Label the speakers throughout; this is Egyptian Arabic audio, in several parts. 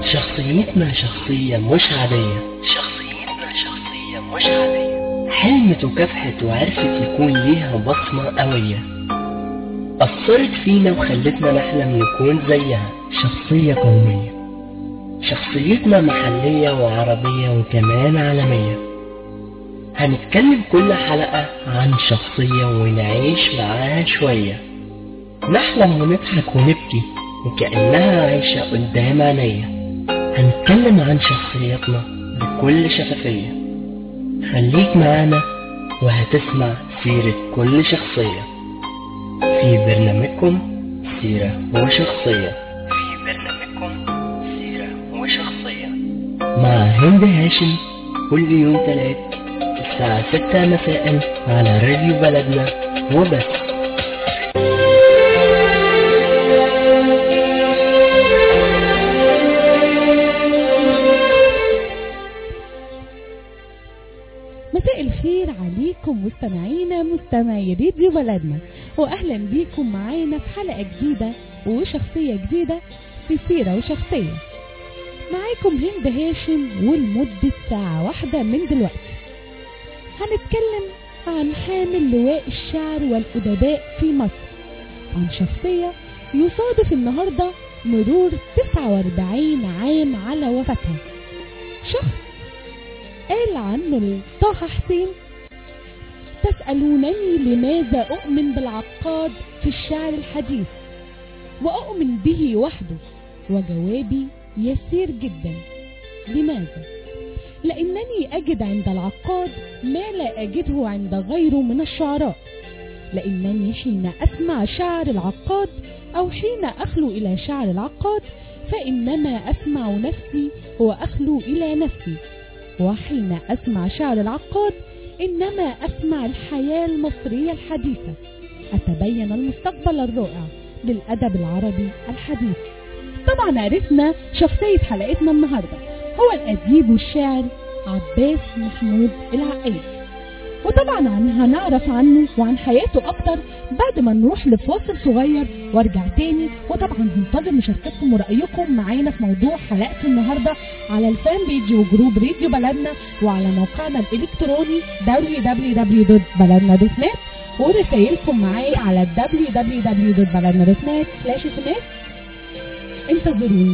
Speaker 1: شخصيتنا شخصية مش عادية
Speaker 2: شخصيتنا شخصية مش عادية
Speaker 1: حلمت وكافحت وعرفت يكون ليها بصمة قوية أثرت فينا وخلتنا نحلم نكون زيها شخصية قومية شخصيتنا محلية وعربية وكمان عالمية هنتكلم كل حلقة عن شخصية ونعيش معاها شوية نحلم ونضحك ونبكي وكأنها عايشة قدام عينيا هنتكلم عن شخصياتنا بكل شفافية خليك معانا وهتسمع سيرة كل شخصية في برنامجكم سيرة وشخصية
Speaker 2: في برنامجكم سيرة وشخصية
Speaker 1: مع هند هاشم كل يوم تلات الساعة ستة مساء على راديو بلدنا وبس
Speaker 3: مساء الخير عليكم مستمعينا مستمعي راديو بلدنا واهلا بيكم معانا في حلقه جديده وشخصيه جديده في سيره وشخصيه معاكم هند هاشم ولمده ساعه واحده من دلوقتي هنتكلم عن حامل لواء الشعر والادباء في مصر عن شخصيه يصادف النهارده مرور 49 عام على وفاتها شخص قال عنه طه حسين تسألونني لماذا أؤمن بالعقاد في الشعر الحديث وأؤمن به وحده وجوابي يسير جدا لماذا؟ لأنني أجد عند العقاد ما لا أجده عند غيره من الشعراء لأنني حين أسمع شعر العقاد أو حين أخلو إلى شعر العقاد فإنما أسمع نفسي وأخلو إلى نفسي وحين أسمع شعر العقاد إنما أسمع الحياة المصرية الحديثة أتبين المستقبل الرائع للأدب العربي الحديث طبعا عرفنا شخصية حلقتنا النهاردة هو الأديب والشاعر عباس محمود العقيد وطبعا عن هنعرف عنه وعن حياته اكتر بعد ما نروح لفاصل صغير وارجع تاني وطبعا هنتظر مشاركتكم ورأيكم معانا في موضوع حلقة النهاردة على الفان بيج وجروب راديو بلدنا وعلى موقعنا الالكتروني www.baladna.net ورسائلكم معايا على www.baladna.net سلاش sms انتظروني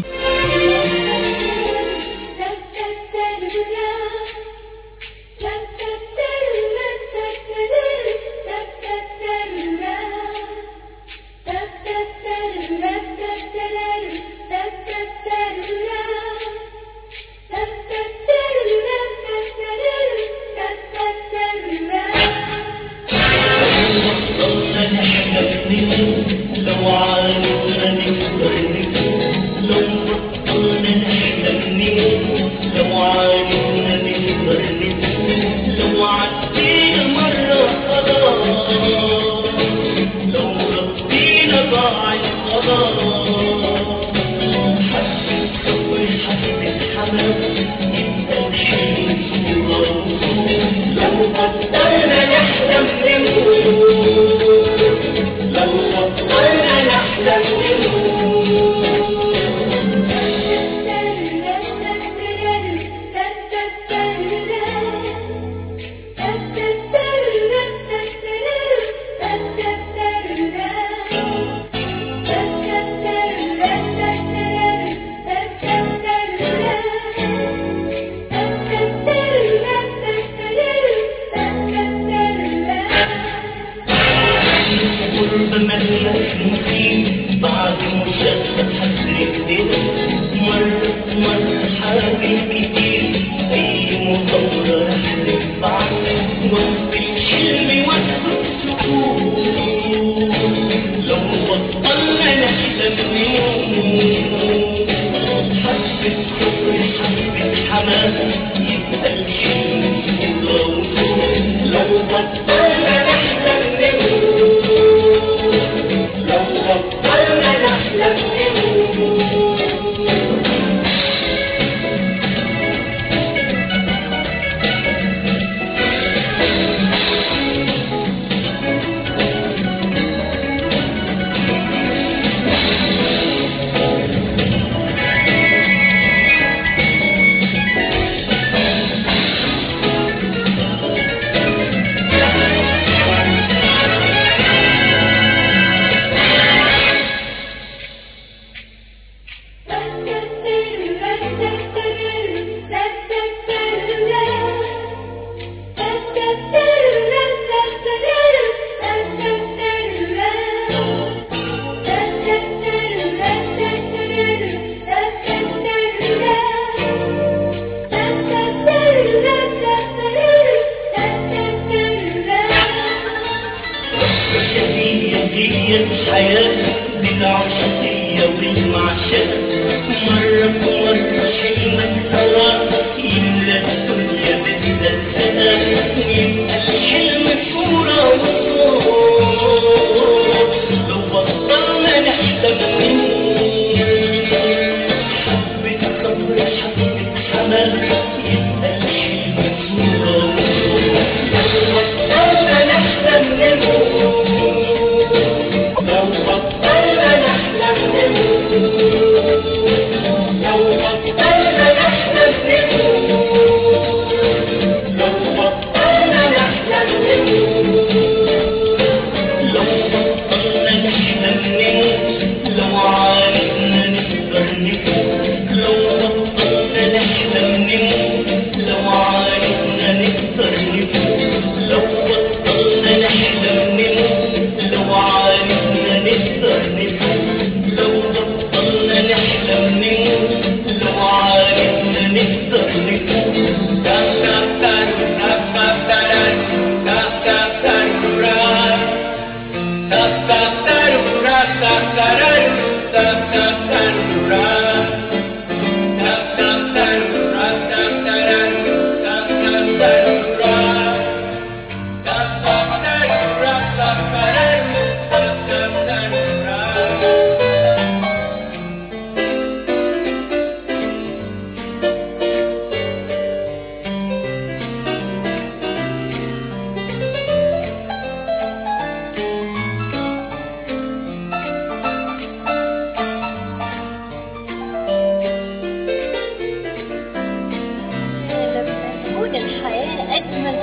Speaker 2: لو عايزة نستغني لو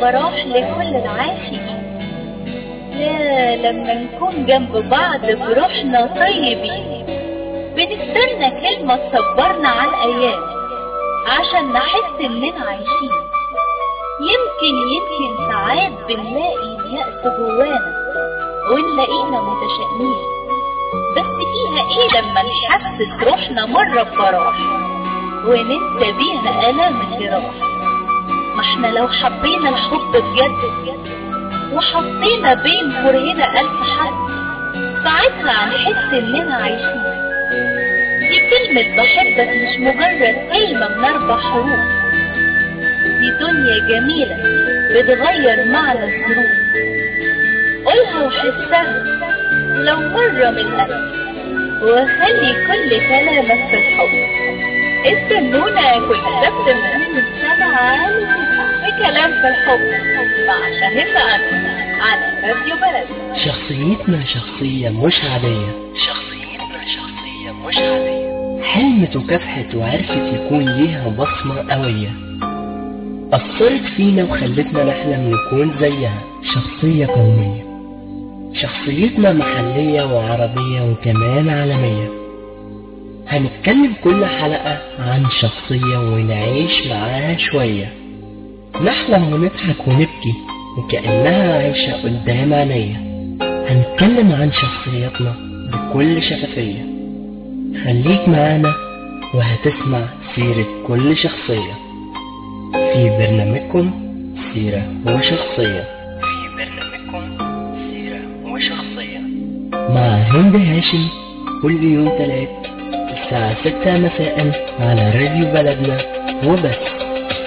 Speaker 4: براح لكل العاشقين لا لما نكون جنب بعض بروحنا طيبين بنستنى كلمة تصبرنا على الأيام عشان نحس إننا عايشين يمكن يمكن ساعات بنلاقي اليأس جوانا ونلاقينا متشائمين بس فيها ايه لما نحسس روحنا مرة بفرح وننسى بيها آلام الجراح ما احنا لو حبينا الحب بجد وحطينا بين كرهنا ألف حد ساعتها هنحس إننا عايشين دي كلمة بحبك مش مجرد كلمة من أربع حروف دي دنيا جميلة بتغير معنى الظروف قولها وحسها لو مرة من القلب وخلي كل كلامك في الحب استنونا كل سبت من سبعة بكلام في الحب مع شهيفة أنس على راديو بلد
Speaker 1: شخصيتنا شخصية مش عادية
Speaker 2: شخصيتنا شخصية مش عادية
Speaker 1: حلمت وكافحت وعرفت يكون ليها بصمة قوية أثرت فينا وخلتنا نحلم نكون زيها شخصية قومية شخصيتنا محلية وعربية وكمان عالمية هنتكلم كل حلقة عن شخصية ونعيش معاها شوية نحلم ونضحك ونبكي وكأنها عايشة قدام عينيا هنتكلم عن شخصياتنا بكل شفافية خليك معانا وهتسمع سيرة كل شخصية في برنامجكم سيرة وشخصية
Speaker 2: في برنامجكم سيرة وشخصية
Speaker 1: مع هند هاشم كل يوم تلات الساعة ستة مساء على راديو بلدنا وبس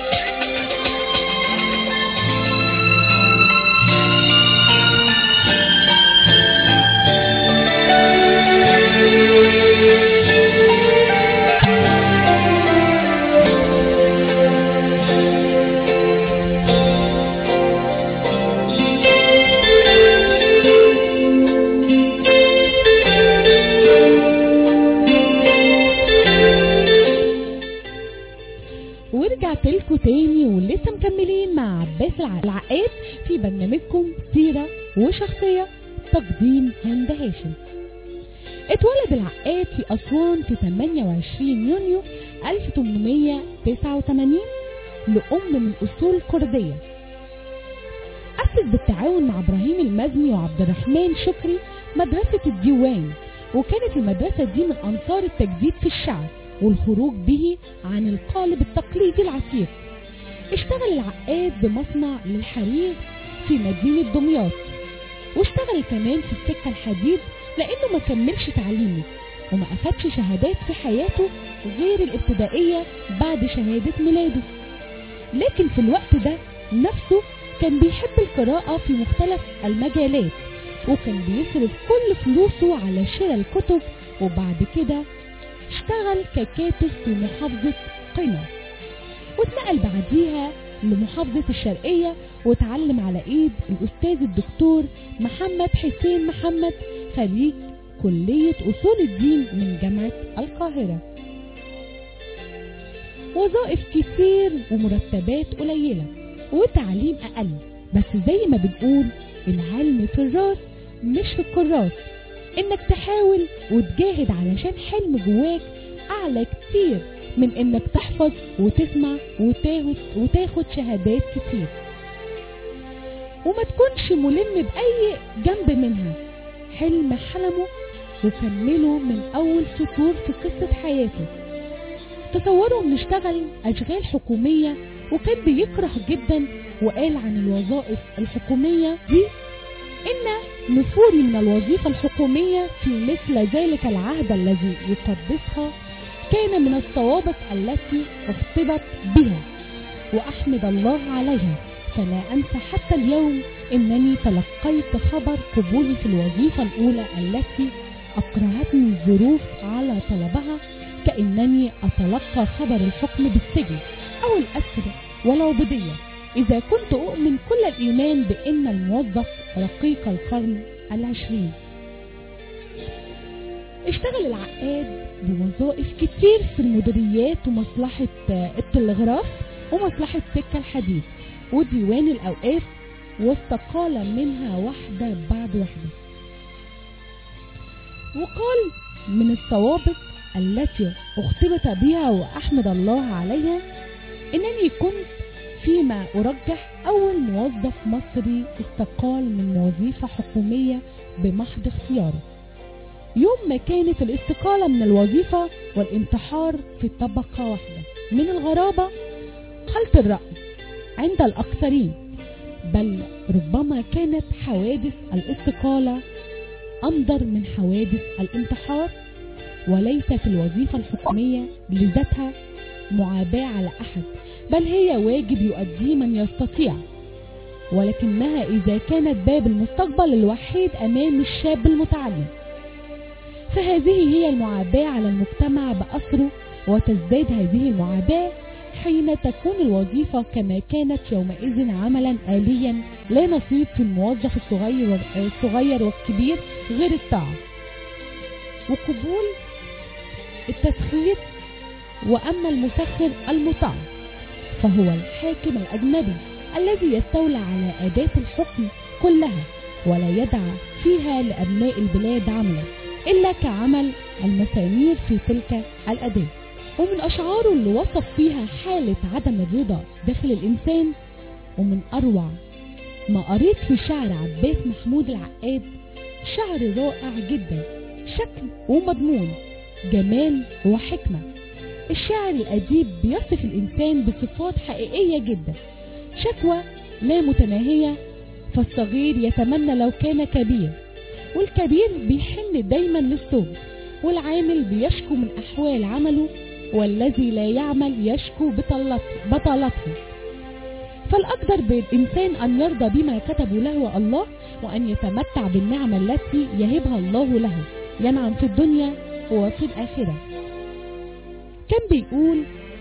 Speaker 3: ورجعت لكم تاني ولسه مكملين مع عباس الع- العقاد في برنامجكم سيرة وشخصية تقديم هند هاشم اتولد العقاد في أسوان في 28 يونيو 1889 لأم من أصول كردية أسس بالتعاون مع إبراهيم المزني وعبد الرحمن شكري مدرسة الديوان وكانت المدرسة دي من أنصار التجديد في الشعر والخروج به عن القالب التقليدي العتيق اشتغل العقاد بمصنع للحرير في مدينة دمياط واشتغل كمان في السكة الحديد لأنه ما كملش تعليمه وما أخدش شهادات في حياته غير الابتدائية بعد شهادة ميلاده لكن في الوقت ده نفسه كان بيحب القراءة في مختلف المجالات وكان بيصرف كل فلوسه على شراء الكتب وبعد كده اشتغل ككاتب في محافظة قنا واتنقل بعديها لمحافظة الشرقية واتعلم على ايد الاستاذ الدكتور محمد حسين محمد خريج كلية اصول الدين من جامعة القاهرة وظائف كتير ومرتبات قليلة وتعليم اقل بس زي ما بنقول العلم في الراس مش في الكراس انك تحاول وتجاهد علشان حلم جواك اعلى كتير من انك تحفظ وتسمع وتاخد, وتاخد شهادات كتير وما تكونش ملم بأي جنب منها حلم حلمه وكمله من أول سطور في قصة حياته تصوروا انه اشتغل أشغال حكومية وكان بيكره جدا وقال عن الوظائف الحكومية دي إن نفوري من الوظيفة الحكومية في مثل ذلك العهد الذي يقدسها كان من الصوابت التي اختبت بها وأحمد الله عليها فلا أنسى حتى اليوم أنني تلقيت خبر قبولي في الوظيفة الأولى التي أكرهتني الظروف على طلبها كأنني أتلقى خبر الحكم بالسجن أو الأسر والعبودية إذا كنت أؤمن كل الإيمان بأن الموظف رقيق القرن العشرين اشتغل العقاد بوظائف كتير في المديريات ومصلحة التلغراف ومصلحة سكة الحديد وديوان الأوقاف واستقال منها واحدة بعد واحدة وقال من السوابق التي اختبط بها وأحمد الله عليها إنني كنت فيما أرجح أول موظف مصري استقال من وظيفة حكومية بمحض اختياره يوم ما كانت الاستقالة من الوظيفة والانتحار في طبقة واحدة من الغرابة خلط الرأي عند الأكثرين بل ربما كانت حوادث الاستقالة أندر من حوادث الانتحار وليس في الوظيفة الحكومية لذاتها معاباة على أحد بل هي واجب يؤديه من يستطيع ولكنها إذا كانت باب المستقبل الوحيد أمام الشاب المتعلم فهذه هي المعاباة على المجتمع بأسره وتزداد هذه المعاباة حين تكون الوظيفة كما كانت يومئذ عملا آليا لا نصيب في الموظف الصغير الصغير والكبير غير الطاعة وقبول التسخير وأما المسخر المطاع فهو الحاكم الأجنبي الذي يستولى على أداة الحكم كلها ولا يدع فيها لأبناء البلاد عملا إلا كعمل المسامير في تلك الأداة ومن أشعاره اللي وصف فيها حالة عدم الرضا داخل الإنسان ومن أروع ما قريت في شعر عباس محمود العقاد شعر رائع جدا شكل ومضمون جمال وحكمة الشاعر الأديب بيصف الإنسان بصفات حقيقية جدا شكوى لا متناهية فالصغير يتمنى لو كان كبير والكبير بيحن دايما للصغر والعامل بيشكو من أحوال عمله والذي لا يعمل يشكو بطلت- بطالته فالأقدر بالإنسان أن يرضى بما كتب له الله وأن يتمتع بالنعمة التي يهبها الله له ينعم في الدنيا وفي الآخرة كان بيقول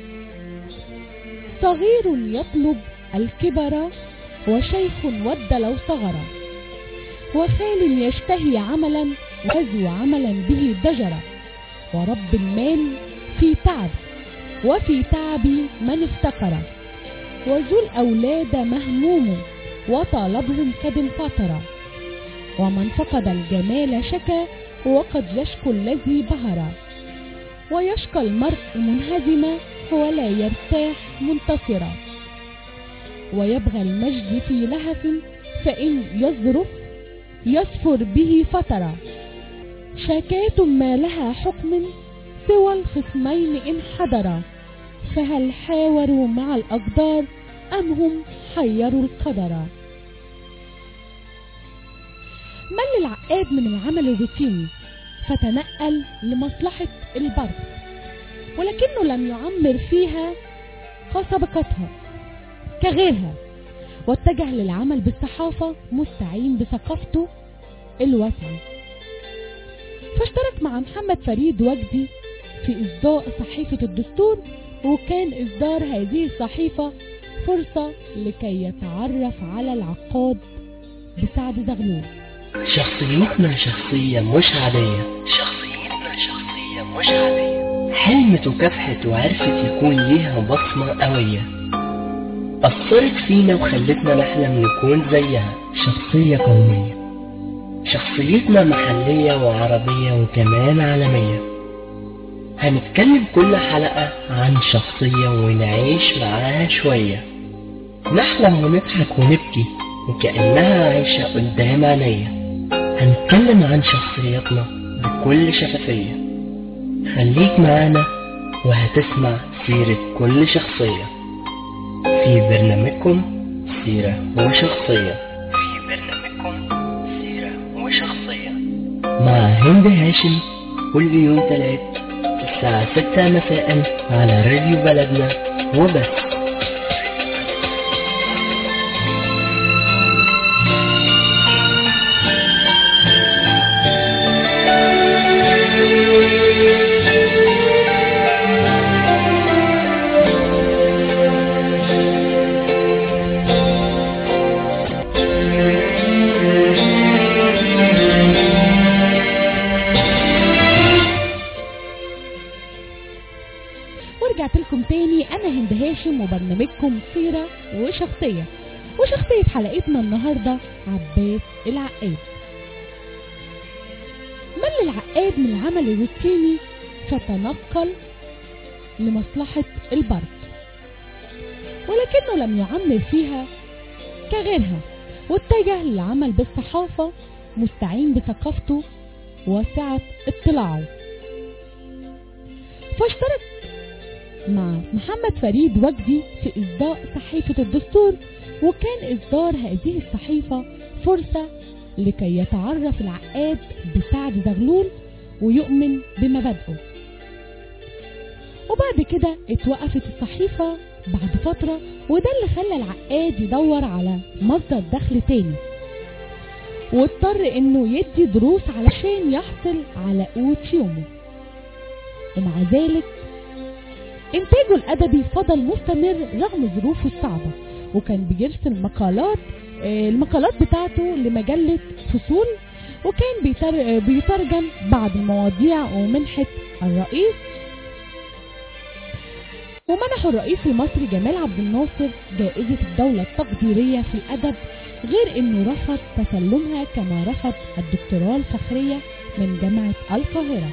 Speaker 3: صغير يطلب الكبر وشيخ ود لو صغر وخال يشتهي عملا وذو عملا به ضجر ورب المال في تعب وفي تعب من افتقر وذو الأولاد مهموم وطالبهم قد انفطر ومن فقد الجمال شكا وقد يشكو الذي بهر ويشكى المرء منهزما ولا يرتاح منتصرا ويبغى المجد في لهف فإن يظرف يسفر به فترا شكاة ما لها حكم سوى الخصمين إن حضرا فهل حاوروا مع الأقدار أم هم حيروا القدر مل العقاد من العمل الروتيني فتنقل لمصلحة البر ولكنه لم يعمر فيها كسابقتها كغيرها واتجه للعمل بالصحافة مستعين بثقافته الواسعة فاشترك مع محمد فريد وجدي في إصداء صحيفة الدستور وكان إصدار هذه الصحيفة فرصة لكي يتعرف على العقاد بسعد زغلول
Speaker 1: شخصيتنا شخصية مش عادية
Speaker 2: شخصيتنا شخصية مش عادية
Speaker 1: حلمت وكافحت وعرفت يكون ليها بصمة قوية أثرت فينا وخلتنا نحلم نكون زيها شخصية قومية شخصيتنا محلية وعربية وكمان عالمية هنتكلم كل حلقة عن شخصية ونعيش معاها شوية نحلم ونضحك ونبكي وكأنها عايشة قدام عينيا هنتكلم عن شخصياتنا بكل شفافية خليك معانا وهتسمع سيرة كل شخصية في برنامجكم سيرة وشخصية
Speaker 2: في برنامجكم سيرة وشخصية
Speaker 1: مع هند هاشم كل يوم تلات الساعة ستة مساء على راديو بلدنا وبس
Speaker 3: ورجعت لكم تاني انا هند هاشم وبرنامجكم سيرة وشخصية وشخصية حلقتنا النهاردة عباس العقاد مل العقاد من العمل الروتيني فتنقل لمصلحة البرد ولكنه لم يعمر فيها كغيرها واتجه للعمل بالصحافة مستعين بثقافته وسعة اطلاعه فاشترك مع محمد فريد وجدي في إصداء صحيفة الدستور وكان إصدار هذه الصحيفة فرصة لكي يتعرف العقاد بسعد زغلول ويؤمن بمبادئه وبعد كده اتوقفت الصحيفة بعد فترة وده اللي خلى العقاد يدور على مصدر دخل تاني واضطر انه يدي دروس علشان يحصل على قوت يومه ومع ذلك انتاجه الادبي فضل مستمر رغم ظروفه الصعبة وكان بيرسل مقالات آه، المقالات بتاعته لمجلة فصول وكان بيتر... آه، بيترجم بعض المواضيع ومنحة الرئيس ومنحوا الرئيس المصري جمال عبد الناصر جائزة الدولة التقديرية في الأدب غير انه رفض تسلمها كما رفض الدكتوراه الفخرية من جامعة القاهرة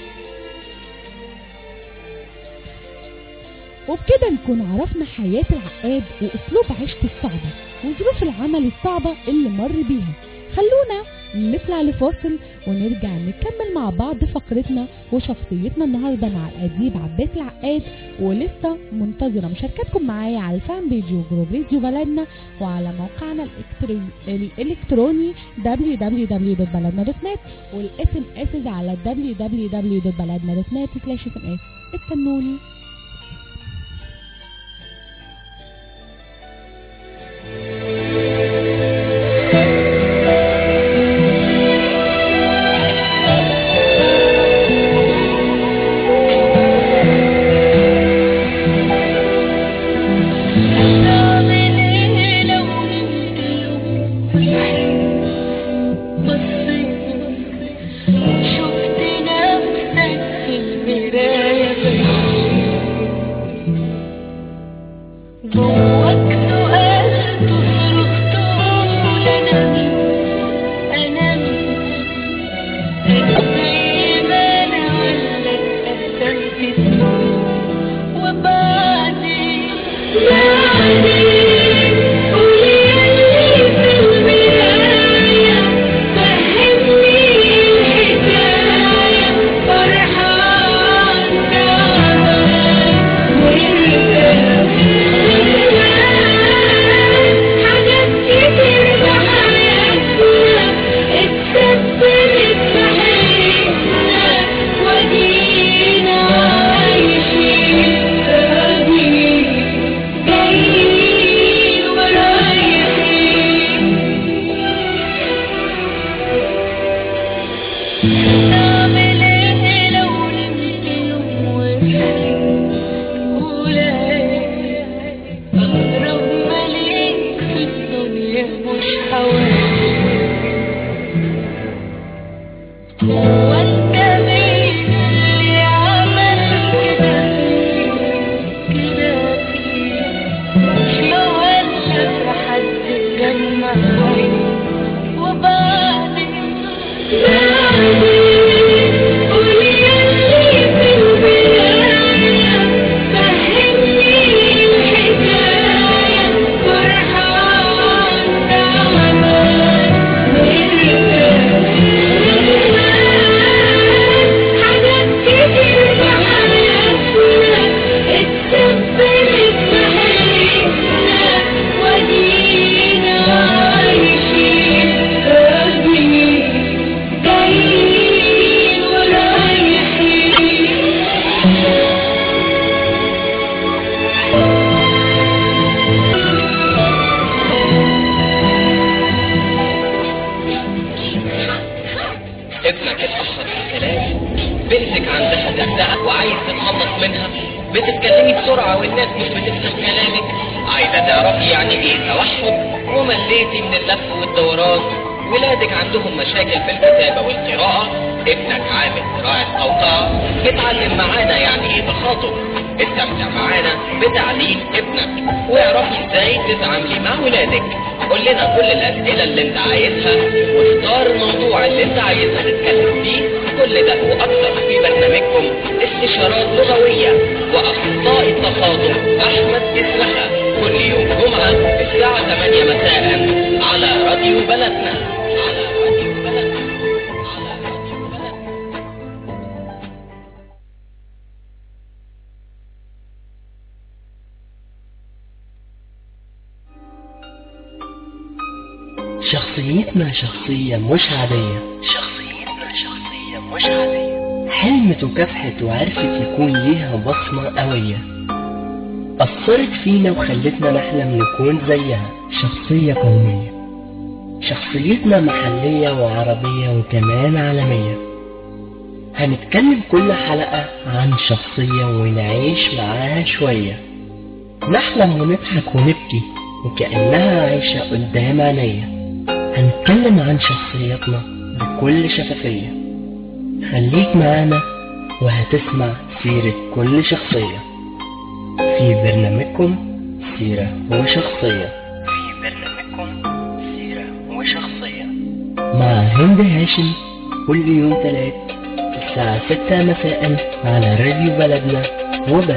Speaker 3: وبكده نكون عرفنا حياة العقاد واسلوب عيشته الصعبة وظروف العمل الصعبة اللي مر بيها خلونا نطلع لفاصل ونرجع نكمل مع بعض فقرتنا وشخصيتنا النهاردة مع الأديب عباس العقاد ولسه منتظرة مشاركتكم معايا على الفان بيج وجروب راديو بلدنا وعلى موقعنا الإلكترو- الإلكتروني www.baladna.net والاس ام اس على www.baladna.net سلاش اس ام اس استنوني
Speaker 5: تعمل ايه لو نمت يوم بصيت شفت نفسك في المراية جواك سؤال تصرخ تقول انا مين انا مين انا زي ما انا ولا اتقسمت سنين وبعدين بعدين قولي اللي في المراية فهمني الحكاية فرحان تعبان مرتاح حاجات كتير بحياتنا اتسببت في حياتنا ودينا عايشين راضيين جايين ورايحين تعمل ايه لو نمت يوم وصحيت ولاقيت أقرب مليك في الدنيا مش حواليك هو انت مين اللي عمل كده فيك كده فيك مش ولا في حد جمع عينيك وبعدين بعدين قولي اللي في البداية فهمني الحكاية فرحان تعبان مرتاح حاجات كتير في حياتنا اتسببت في حياتنا ودينا عايشين راضيين جايين ورايحين
Speaker 2: ابنك اتأخر في الكلام بنتك عندها دغدغة وعايز تتخلص منها بتتكلمي بسرعة والناس مش بتفهم كلامك عايزة تعرفي يعني ايه توحد ومليتي من اللف والدوران ولادك عندهم مشاكل في الكتابة والقراءة ابنك عامل زراعة قوقعة اتعلم معانا يعني ايه تخاطب استمتع معانا بتعليم ابنك واعرفي ازاي تتعاملي مع ولادك قول لنا كل الاسئلة اللي انت عايزها واختار الموضوع اللي انت عايزنا نتكلم فيه كل ده واكثر في برنامجكم استشارات لغوية واخصائي التخاطب احمد اسمها كل يوم جمعة الساعة 8 مساء على راديو بلدنا على راديو بلدنا على راديو بلدنا
Speaker 1: شخصيتنا شخصية مش عادية شخصيتنا شخصية مش عادية حلمت وكافحت وعرفت يكون ليها بصمة قوية أثرت فينا وخلتنا نحلم نكون زيها شخصية قومية شخصيتنا محلية وعربية وكمان عالمية هنتكلم كل حلقة عن شخصية ونعيش معاها شوية نحلم ونضحك ونبكي وكأنها عايشة قدام عينيا هنتكلم عن شخصياتنا بكل شفافية خليك معانا وهتسمع سيرة كل شخصية في برنامجكم سيرة وشخصية في برنامجكم سيرة وشخصية مع هند هاشم كل يوم تلات الساعة ستة مساء على راديو بلدنا وبس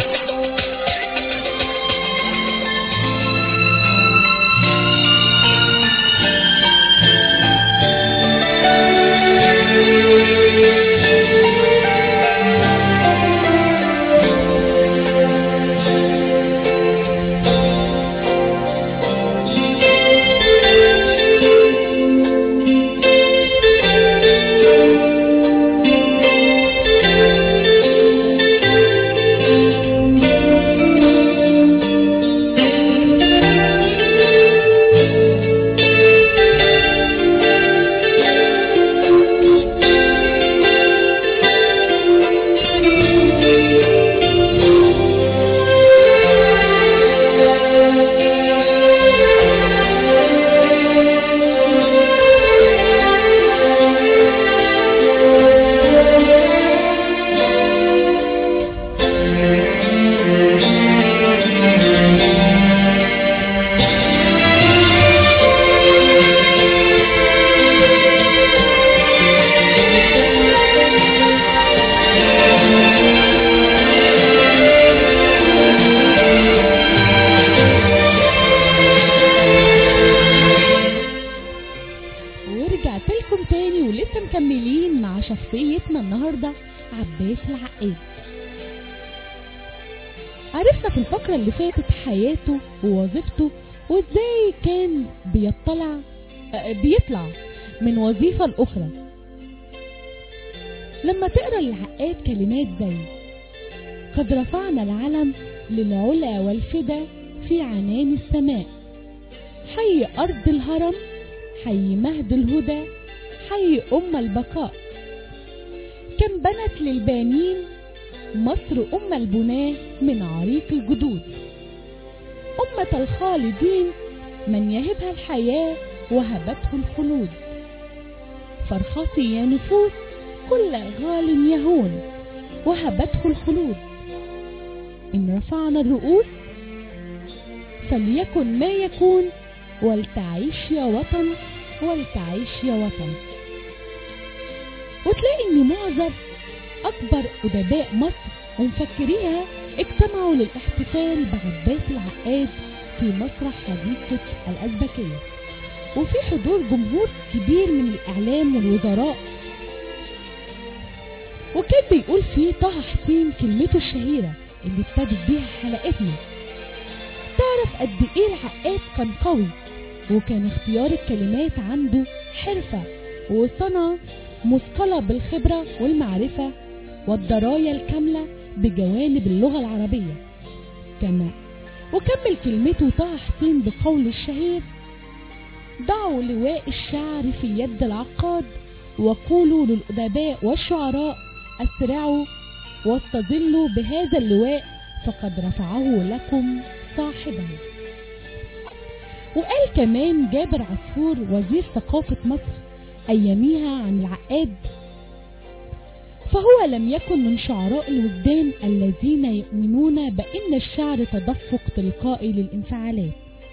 Speaker 3: ورجعت لكم تاني ولسه مكملين مع شخصيتنا النهاردة عباس العقاد عرفنا في الفقرة اللي فاتت حياته ووظيفته وازاي كان بيطلع آه، بيطلع من وظيفة لأخرى لما تقرا العقاد كلمات زي قد رفعنا العلم للعلا والفدا في عنان السماء حي أرض الهرم حي مهد الهدى حي أم البقاء كم بنت للبانين مصر أم البناة من عريق الجدود أمة الخالدين من يهبها الحياة وهبته الخلود فارخصي يا نفوس كل غال يهون وهبته الخلود إن رفعنا الرؤوس فليكن ما يكون ولتعيش يا وطن ولتعيش يا وطن وتلاقي ان معظم اكبر ادباء مصر ومفكريها اجتمعوا للاحتفال بعباس العقاد في مسرح حديقة الأزبكية وفي حضور جمهور كبير من الإعلام والوزراء وكان بيقول فيه طه حسين كلمته الشهيرة اللي ابتدت بيها حلقتنا تعرف قد ايه العقاد كان قوي وكان اختيار الكلمات عنده حرفة وصنع مثقلة بالخبرة والمعرفة والدراية الكاملة بجوانب اللغة العربية كما وكمل كلمته طه حسين بقوله الشهير ضعوا لواء الشعر في يد العقاد وقولوا للأدباء والشعراء أسرعوا واستظلوا بهذا اللواء فقد رفعه لكم صاحبه وقال كمان جابر عصفور وزير ثقافة مصر أياميها عن العقاد فهو لم يكن من شعراء الوجدان الذين يؤمنون بأن الشعر تدفق تلقائي للانفعالات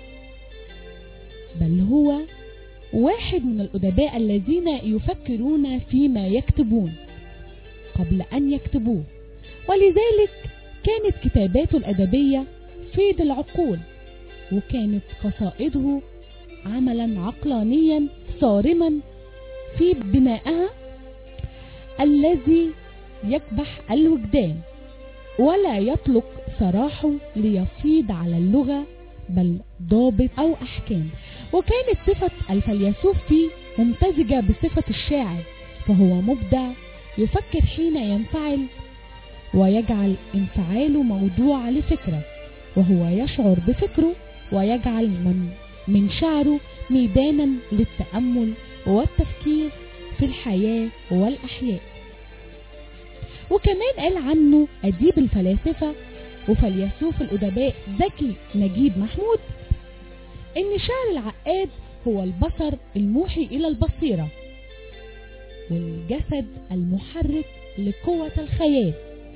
Speaker 3: بل هو واحد من الأدباء الذين يفكرون فيما يكتبون قبل أن يكتبوه ولذلك كانت كتاباته الأدبية فيض العقول وكانت قصائده عملا عقلانيا صارما في بنائها الذي يكبح الوجدان ولا يطلق سراحه ليفيض على اللغة بل ضابط أو أحكام وكانت صفة الفيلسوف فيه ممتزجة بصفة الشاعر فهو مبدع يفكر حين ينفعل ويجعل انفعاله موضوع لفكرة وهو يشعر بفكره ويجعل من, من شعره ميدانا للتأمل والتفكير في الحياة والأحياء وكمان قال عنه أديب الفلاسفة وفيلسوف الأدباء زكي نجيب محمود إن شعر العقاد هو البصر الموحي إلى البصيرة والجسد المحرك لقوة الخيال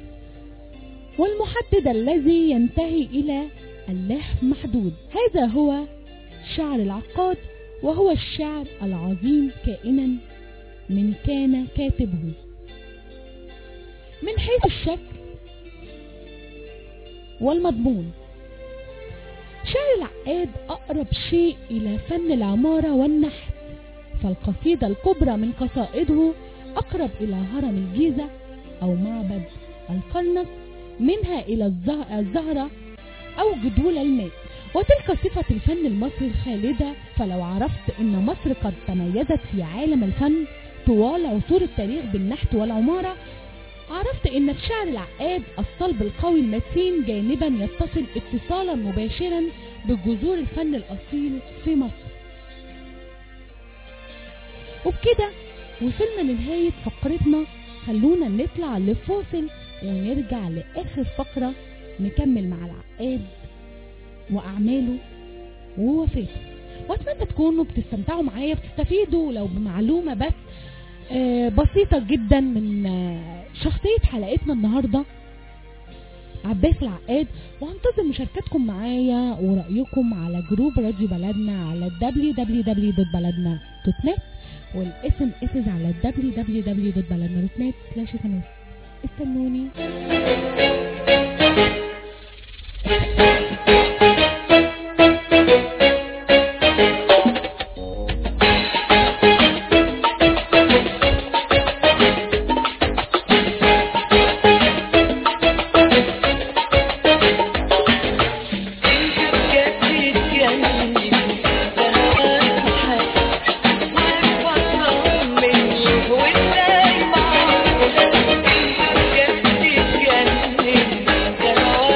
Speaker 3: والمحدد الذي ينتهي إلى الله محدود هذا هو شعر العقاد وهو الشعر العظيم كائنا من كان كاتبه من حيث الشكل والمضمون شعر العقاد أقرب شيء إلى فن العمارة والنحت فالقصيدة الكبرى من قصائده أقرب إلى هرم الجيزة أو معبد القرنك منها إلى الزه- الزهرة أو جدول الماء وتلك صفة الفن المصري الخالدة فلو عرفت أن مصر قد تميزت في عالم الفن طوال عصور التاريخ بالنحت والعمارة عرفت ان في شعر العقاد الصلب القوي المتين جانبا يتصل اتصالا مباشرا بجذور الفن الاصيل في مصر وبكده وصلنا لنهاية فقرتنا خلونا نطلع لفاصل ونرجع لآخر فقرة نكمل مع العقاد وأعماله ووفاته وأتمنى تكونوا بتستمتعوا معايا بتستفيدوا لو بمعلومة بس آه، بسيطة جدا من آه، شخصية حلقتنا النهاردة عباس العقاد وهنتظر مشاركتكم معايا ورأيكم على جروب راديو بلدنا على www.baladna.net والاس ام اس على www.baladna.net سلاش SMS. استنوني
Speaker 5: وازاي معقولة انت بجد تجنن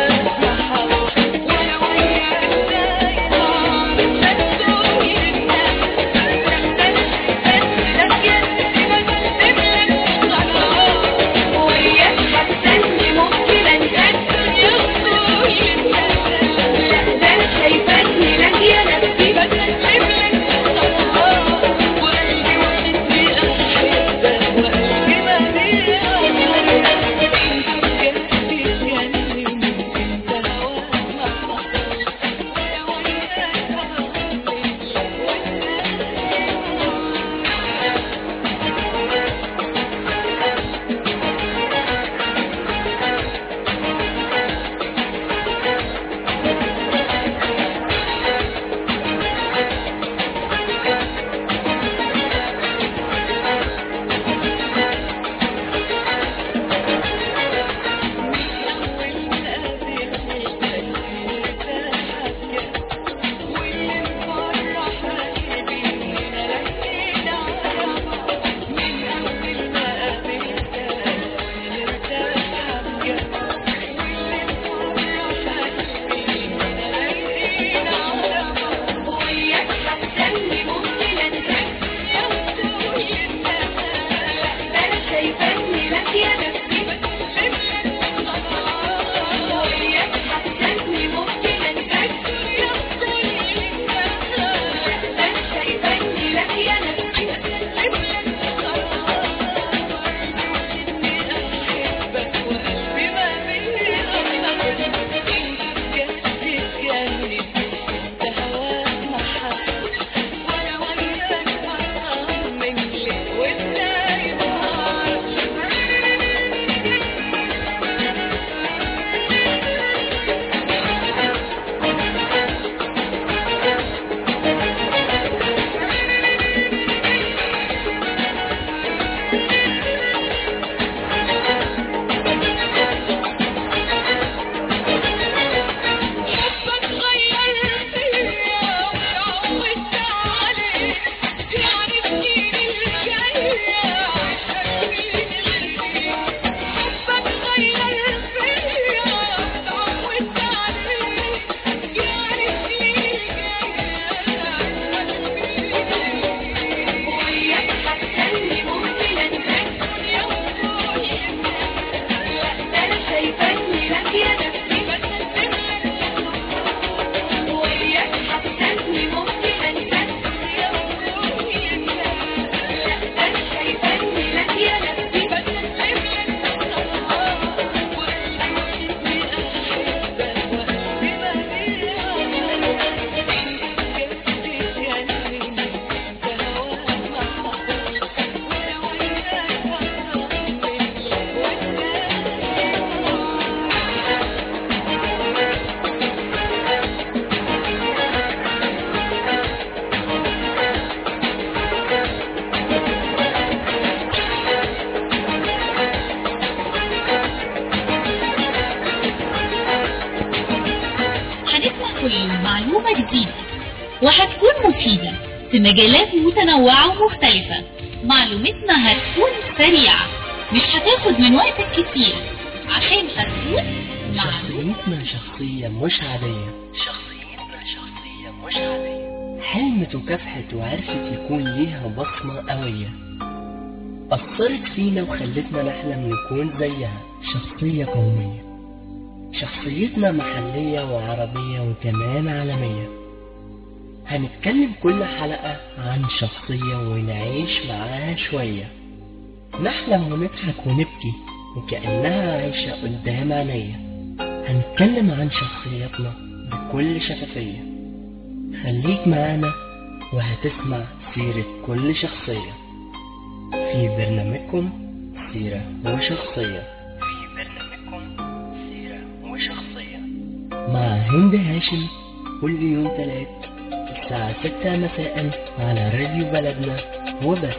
Speaker 4: كل يوم معلومة جديدة وهتكون مفيدة في مجالات متنوعة ومختلفة معلومتنا هتكون سريعة مش هتاخد من وقتك كتير عشان هتكون معلومة
Speaker 1: شخصيتنا شخصية مش عادية شخصيتنا شخصية مش عادية حلمت وكافحت وعرفت يكون ليها بصمة قوية أثرت فينا وخلتنا نحلم نكون زيها شخصية قومية شخصيتنا محلية وعربية وكمان عالمية هنتكلم كل حلقة عن شخصية ونعيش معاها شوية نحلم ونضحك ونبكي وكأنها عايشة قدام عينيا هنتكلم عن شخصياتنا بكل شفافية خليك معانا وهتسمع سيرة كل شخصية في برنامجكم سيرة وشخصية في برنامجكم سيرة وشخصية مع هند هاشم كل يوم تلات الساعة ستة مساء على راديو بلدنا وبس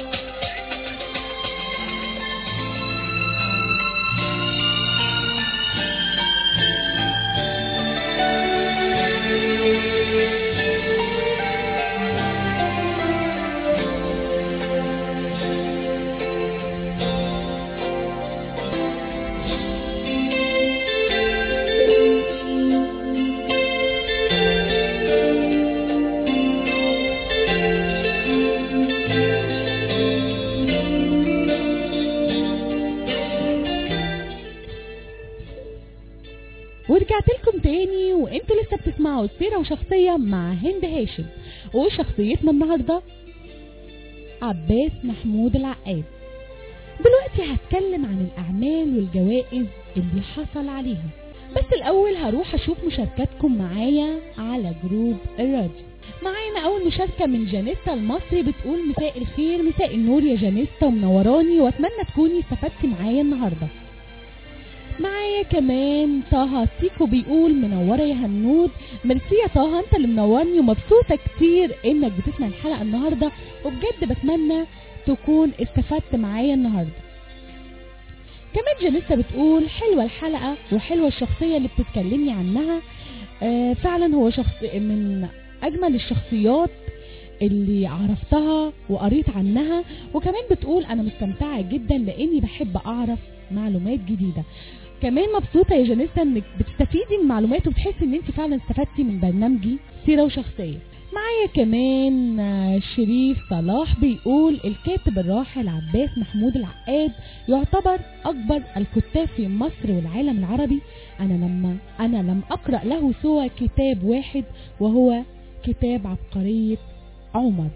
Speaker 3: ورجعت لكم تاني وانتوا لسه بتسمعوا سيرة وشخصية مع هند هاشم وشخصيتنا النهاردة عباس محمود العقاد دلوقتي هتكلم عن الأعمال والجوائز اللي حصل عليها بس الأول هروح أشوف مشاركاتكم معايا على جروب الراديو معانا أول مشاركة من جانيستا المصري بتقول مساء الخير مساء النور يا جانيستا ومنوراني وأتمنى تكوني استفدتي معايا النهارده معايا كمان طه سيكو بيقول منورة يا هنود ميرسي يا طه انت اللي منورني ومبسوطة كتير انك بتسمع الحلقة النهاردة وبجد بتمنى تكون استفدت معايا النهاردة كمان جانيستا بتقول حلوة الحلقة وحلوة الشخصية اللي بتتكلمي عنها آه فعلا هو شخص من اجمل الشخصيات اللي عرفتها وقريت عنها وكمان بتقول انا مستمتعة جدا لاني بحب اعرف معلومات جديدة كمان مبسوطة يا جانيستا انك بتستفيدي من معلومات وبتحسي ان انت فعلا استفدتي من برنامجي سيرة وشخصية معايا كمان آه، شريف صلاح بيقول الكاتب الراحل عباس محمود العقاد يعتبر اكبر الكتاب في مصر والعالم العربي انا لما انا لم اقرا له سوى كتاب واحد وهو كتاب عبقرية عمر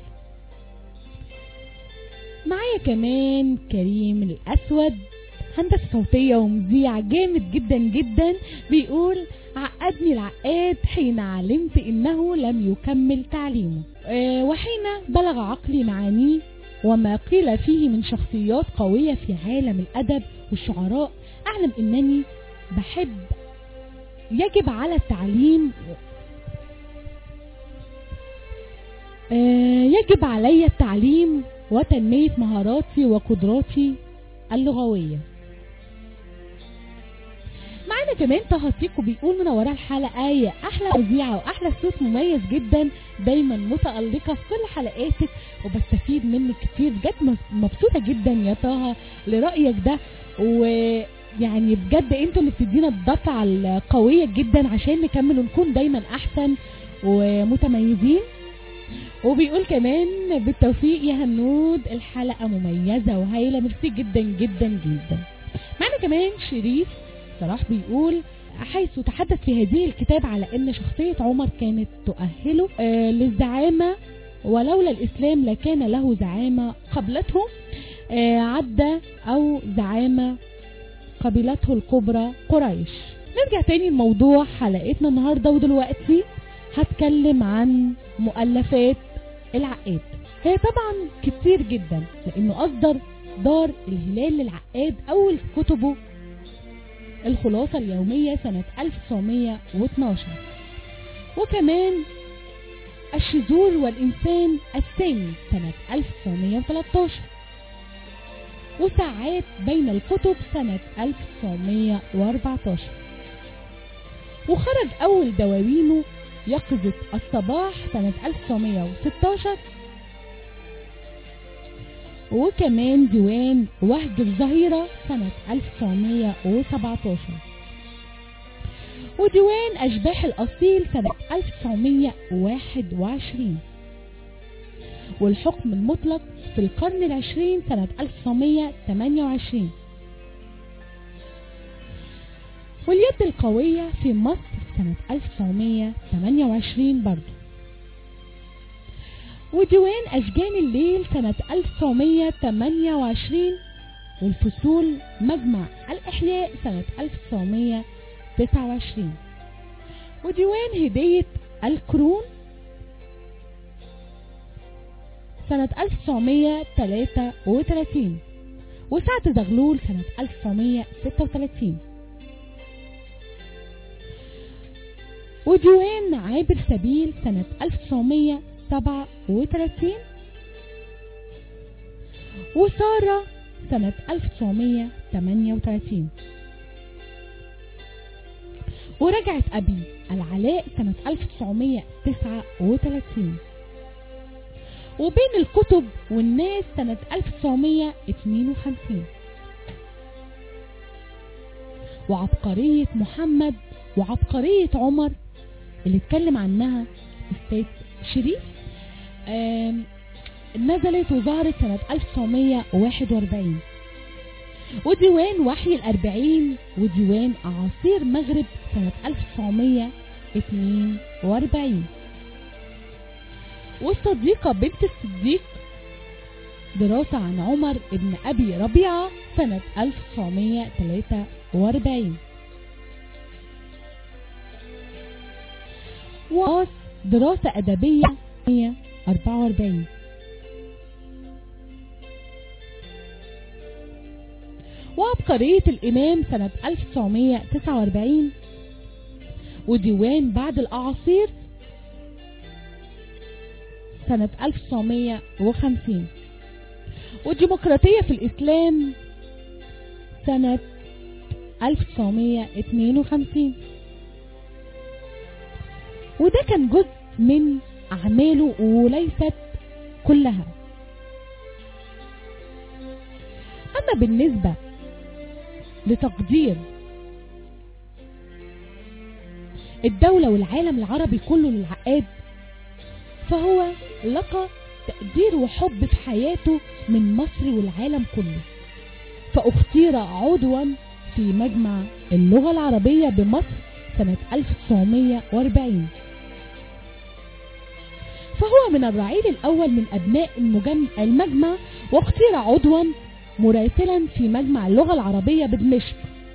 Speaker 3: معايا كمان كريم الاسود هندسة صوتية ومذيع جامد جدا جدا بيقول عقدني العقاد حين علمت انه لم يكمل تعليمه آه، وحين بلغ عقلي معانيه وما قيل فيه من شخصيات قوية في عالم الأدب والشعراء أعلم أنني بحب يجب على التعليم آه، يجب علي التعليم وتنمية مهاراتي وقدراتي اللغوية معانا كمان طه تيكو بيقول منورة الحلقة يا أحلى مذيعة وأحلى صوت مميز جدا دايما متألقة في كل حلقاتك وبستفيد منك كتير بجد مس- مبسوطة جدا يا طه لرأيك ده ويعني بجد انتوا اللي بتدينا الدفعة القوية جدا عشان نكمل ونكون دايما أحسن ومتميزين وبيقول كمان بالتوفيق يا هنود الحلقة مميزة وهايلة ميرسي جدا جدا جدا معنا كمان شريف صلاح بيقول حيث تحدث في هذه الكتاب على ان شخصية عمر كانت تؤهله آه للزعامة ولولا الاسلام لكان له زعامة قبلته آه عدى او زعامة قبيلته الكبرى قريش نرجع تاني لموضوع حلقتنا النهاردة ودلوقتي هتكلم عن مؤلفات العقاد هي طبعا كتير جدا لانه اصدر دار الهلال للعقاد اول كتبه الخلاصة اليومية سنة 1912 وكمان الشذور والإنسان الثاني سنة 1913 وساعات بين الكتب سنة 1914 وخرج أول دواوينه يقظة الصباح سنة 1916 وكمان ديوان وهج الظهيرة سنة 1917 وديوان أشباح الأصيل سنة 1921 والحكم المطلق في القرن العشرين سنة 1928 واليد القوية في مصر سنة 1928 برضو وديوان أشجان الليل سنة 1928 والفصول مجمع الإحياء سنة 1929 وديوان هدية القرون سنة 1933 وسعد زغلول سنة 1936 وديوان عابر سبيل سنة 1937 وسارة سنة 1938 ورجعت أبي العلاء سنة 1939 وبين الكتب والناس سنة 1952 وعبقرية محمد وعبقرية عمر اللي اتكلم عنها استاذ شريف آم، نزلت وظهرت سنة 1941 وديوان وحي الأربعين وديوان أعاصير مغرب سنة 1942 والصديقة بنت الصديق دراسة عن عمر ابن أبي ربيعة سنة 1943 وقاص دراسة أدبية 144 وعبقرية الإمام سنة 1949 وديوان بعد الأعاصير سنة 1950 والديمقراطية في الإسلام سنة 1952 وده كان جزء من أعماله وليست كلها أما بالنسبة لتقدير الدولة والعالم العربي كله للعقاد فهو لقى تقدير وحب في حياته من مصر والعالم كله فاختير عضوا في مجمع اللغة العربية بمصر سنة 1940 فهو من الرعيل الأول من أبناء المجم... المجمع واختير عضوا مراسلا في مجمع اللغة العربية بدمشق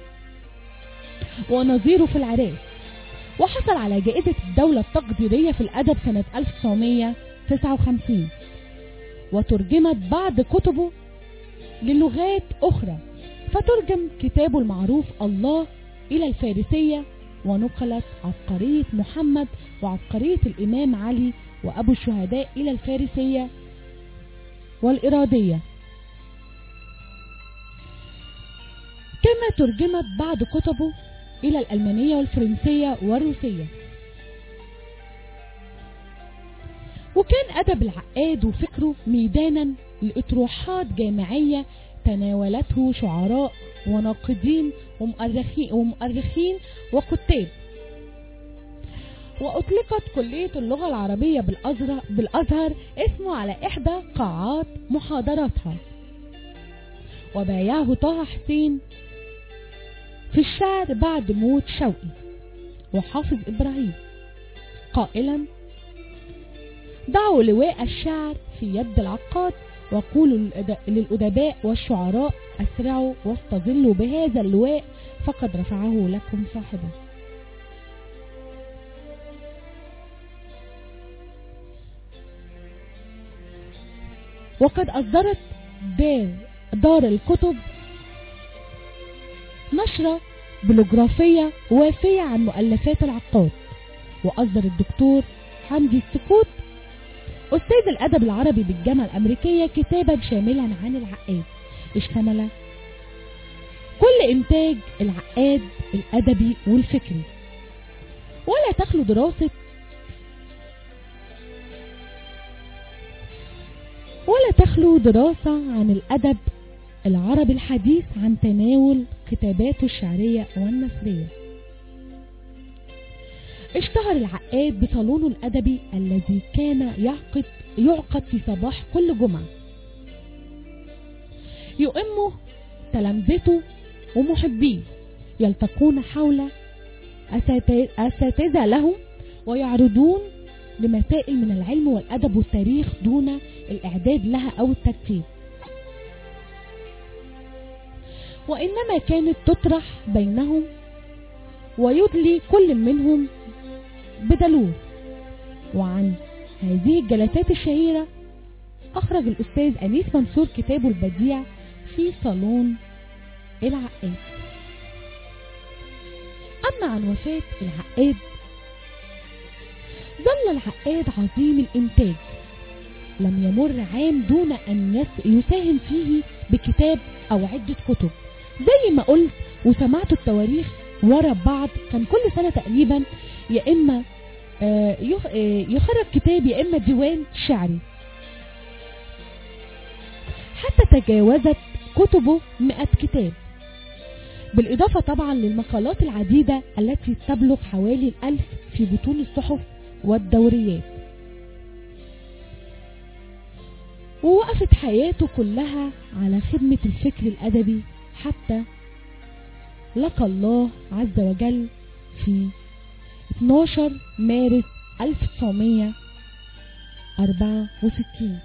Speaker 3: ونظيره في العراق وحصل على جائزة الدولة التقديرية في الأدب سنة 1959 وترجمت بعض كتبه للغات أخرى فترجم كتابه المعروف الله إلى الفارسية ونقلت عبقرية محمد وعبقرية الإمام علي وأبو الشهداء إلى الفارسية والإرادية كما ترجمت بعض كتبه إلى الألمانية والفرنسية والروسية وكان أدب العقاد وفكره ميدانا لإطروحات جامعية تناولته شعراء وناقدين ومؤرخين, ومؤرخين وكتاب وأطلقت كلية اللغة العربية بالأزهر, بالأزهر اسمه على إحدى قاعات محاضراتها وبايعه طه حسين في الشعر بعد موت شوقي وحافظ إبراهيم قائلا ضعوا لواء الشعر في يد العقاد وقولوا للأد- للأدباء والشعراء أسرعوا واستظلوا بهذا اللواء فقد رفعه لكم صاحبه وقد أصدرت دار, دار الكتب نشرة بلوجرافية وافية عن مؤلفات العقاد وأصدر الدكتور حمدي السكوت أستاذ الأدب العربي بالجامعة الأمريكية كتابا شاملا عن العقاد اشتمل كل إنتاج العقاد الأدبي والفكري ولا تخلو دراسة تخلو دراسة عن الأدب العربي الحديث عن تناول كتاباته الشعرية والنثرية اشتهر العقاد بصالونه الأدبي الذي كان يعقد, يعقد في صباح كل جمعة يؤمه تلامذته ومحبيه يلتقون حول أساتا- أساتذة لهم ويعرضون لمسائل من العلم والأدب والتاريخ دون الإعداد لها أو الترتيب وإنما كانت تطرح بينهم ويدلي كل منهم بدلوه وعن هذه الجلسات الشهيرة أخرج الأستاذ أنيس منصور كتابه البديع في صالون العقاد أما عن وفاة العقاد ظل العقاد عظيم الإنتاج لم يمر عام دون أن يس- يساهم فيه بكتاب أو عدة كتب زي ما قلت وسمعت التواريخ ورا بعض كان كل سنة تقريبا يا إما آه، يخ- آه، يخرج كتاب يا إما ديوان شعري حتى تجاوزت كتبه 100 كتاب بالإضافة طبعا للمقالات العديدة التي تبلغ حوالي الألف في بطون الصحف والدوريات ووقفت حياته كلها على خدمة الفكر الأدبي حتى لقى الله عز وجل في 12 مارس 1964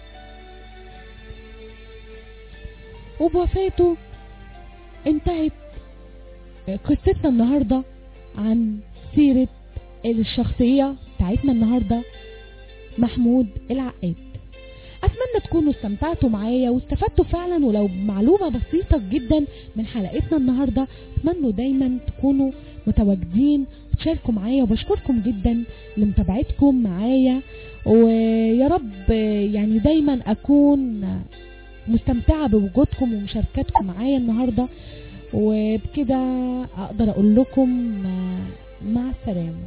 Speaker 3: وبوفاته انتهت قصتنا النهاردة عن سيرة الشخصية بتاعتنا النهاردة محمود العقاد اتمنى تكونوا استمتعتوا معايا واستفدتوا فعلا ولو معلومة بسيطة جدا من حلقتنا النهاردة اتمنى دايما تكونوا متواجدين وتشاركوا معايا وبشكركم جدا لمتابعتكم معايا ويا رب يعني دايما اكون مستمتعة بوجودكم ومشاركتكم معايا النهاردة وبكده اقدر اقول لكم مع السلامة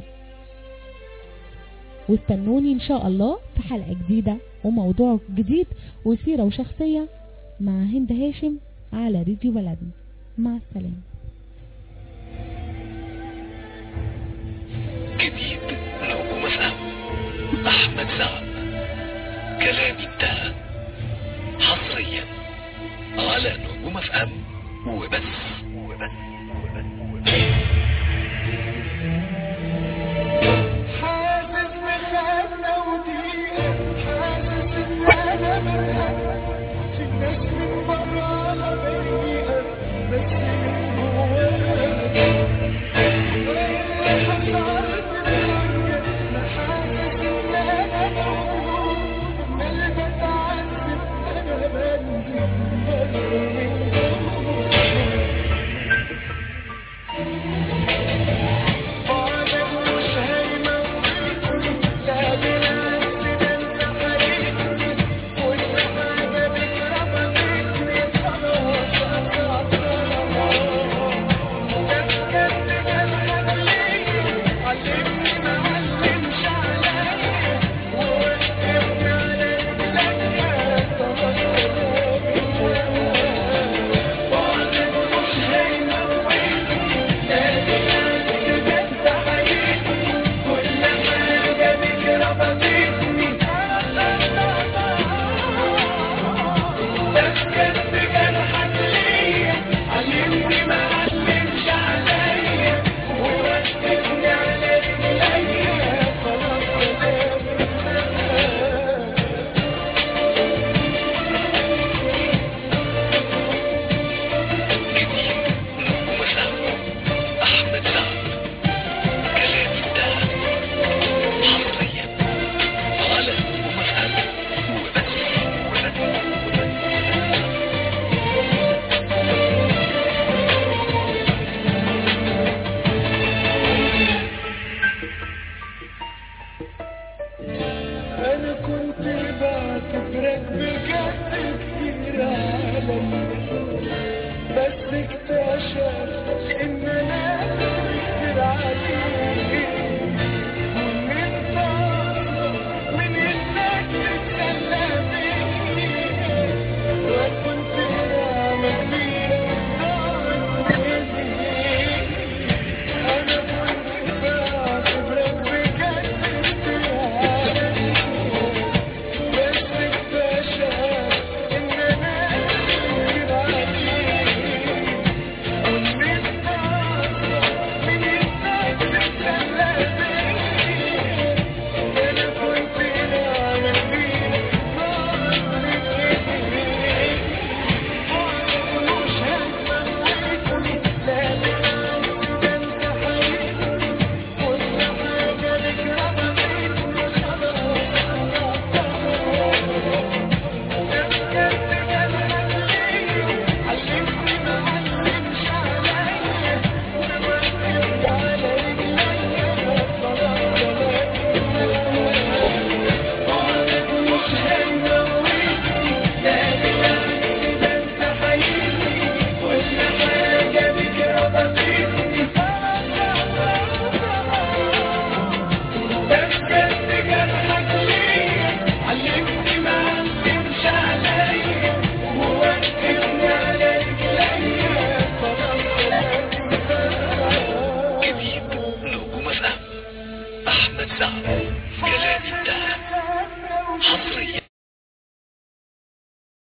Speaker 3: واستنوني ان شاء الله في حلقة جديدة وموضوع جديد وسيرة وشخصية مع هند هاشم على راديو بلدنا مع السلامة
Speaker 6: جديد نجوم فهم احمد سعد كلامي انتهى حصريا على نجوم فهم وبس وبس وبس وبس
Speaker 5: حاسس بخانة وضيقة حاسس ان انا مرهق في ناس من براها بريئة بس من جواها واللي حصلت الحاجة ما حاسس ان انا موجود اللي بتعذب انا بنزل بره من جواها بعدك مش هيموتني لا بالعكس ده انت حريقني كل حاجة بك ربطتني خلاص قطعتها ده بجد جرحك ليا علمني معلمش عليا ووقفني على رجلك خلاص بعدك مش هيموتني لا بالعكس ده انت حريقني كل حاجة بك ربطتني ده بجد جرحك ليا علمني معلمش عليا ووقفني على رجليا خلاص
Speaker 6: جديد نجوم فهم احمد سعد كلامي انتهى حصريا على نجوم فهم وبس وبس وبس
Speaker 5: انا كنت بعتبرك